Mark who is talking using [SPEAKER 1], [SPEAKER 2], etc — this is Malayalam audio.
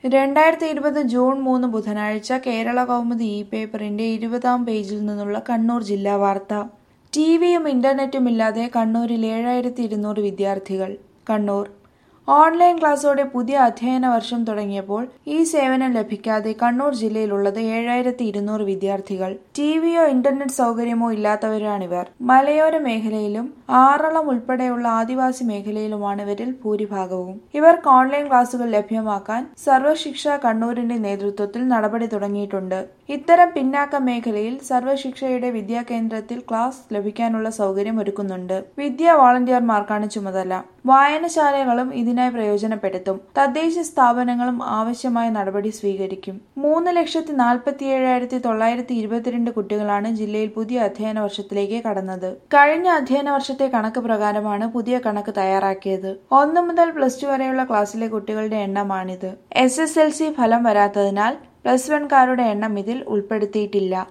[SPEAKER 1] രണ്ടായിരത്തി ഇരുപത് ജൂൺ മൂന്ന് ബുധനാഴ്ച കേരള കൗമുദി ഇ പേപ്പറിന്റെ ഇരുപതാം പേജിൽ നിന്നുള്ള കണ്ണൂർ ജില്ലാ വാർത്ത ടിവിയും ഇന്റർനെറ്റുമില്ലാതെ കണ്ണൂരിൽ ഏഴായിരത്തി ഇരുന്നൂറ് വിദ്യാർത്ഥികൾ കണ്ണൂർ ഓൺലൈൻ ക്ലാസ്സോടെ പുതിയ അധ്യയന വർഷം തുടങ്ങിയപ്പോൾ ഈ സേവനം ലഭിക്കാതെ കണ്ണൂർ ജില്ലയിലുള്ളത് ഏഴായിരത്തി ഇരുന്നൂറ് വിദ്യാർത്ഥികൾ ടിവിയോ ഇന്റർനെറ്റ് സൗകര്യമോ ഇല്ലാത്തവരാണിവർ മലയോര മേഖലയിലും ആറളം ഉൾപ്പെടെയുള്ള ആദിവാസി മേഖലയിലുമാണ് ഇവരിൽ ഭൂരിഭാഗവും ഇവർക്ക് ഓൺലൈൻ ക്ലാസുകൾ ലഭ്യമാക്കാൻ സർവശിക്ഷ കണ്ണൂരിന്റെ നേതൃത്വത്തിൽ നടപടി തുടങ്ങിയിട്ടുണ്ട് ഇത്തരം പിന്നാക്ക മേഖലയിൽ സർവശിക്ഷയുടെ വിദ്യാകേന്ദ്രത്തിൽ ക്ലാസ് ലഭിക്കാനുള്ള സൗകര്യം ഒരുക്കുന്നുണ്ട് വിദ്യാ വോളണ്ടിയർമാർക്കാണ് ചുമതല വായനശാലകളും ഇതിനായി പ്രയോജനപ്പെടുത്തും തദ്ദേശ സ്ഥാപനങ്ങളും ആവശ്യമായ നടപടി സ്വീകരിക്കും മൂന്ന് ലക്ഷത്തി നാൽപ്പത്തി ഏഴായിരത്തി തൊള്ളായിരത്തി ഇരുപത്തിരണ്ട് കുട്ടികളാണ് ജില്ലയിൽ പുതിയ അധ്യയന വർഷത്തിലേക്ക് കടന്നത് കഴിഞ്ഞ അധ്യയന വർഷത്തെ കണക്ക് പ്രകാരമാണ് പുതിയ കണക്ക് തയ്യാറാക്കിയത് ഒന്ന് മുതൽ പ്ലസ് ടു വരെയുള്ള ക്ലാസ്സിലെ കുട്ടികളുടെ എണ്ണമാണിത് എസ് എസ് എൽ സി ഫലം വരാത്തതിനാൽ പ്ലസ് വൺകാരുടെ എണ്ണം ഇതിൽ ഉൾപ്പെടുത്തിയിട്ടില്ല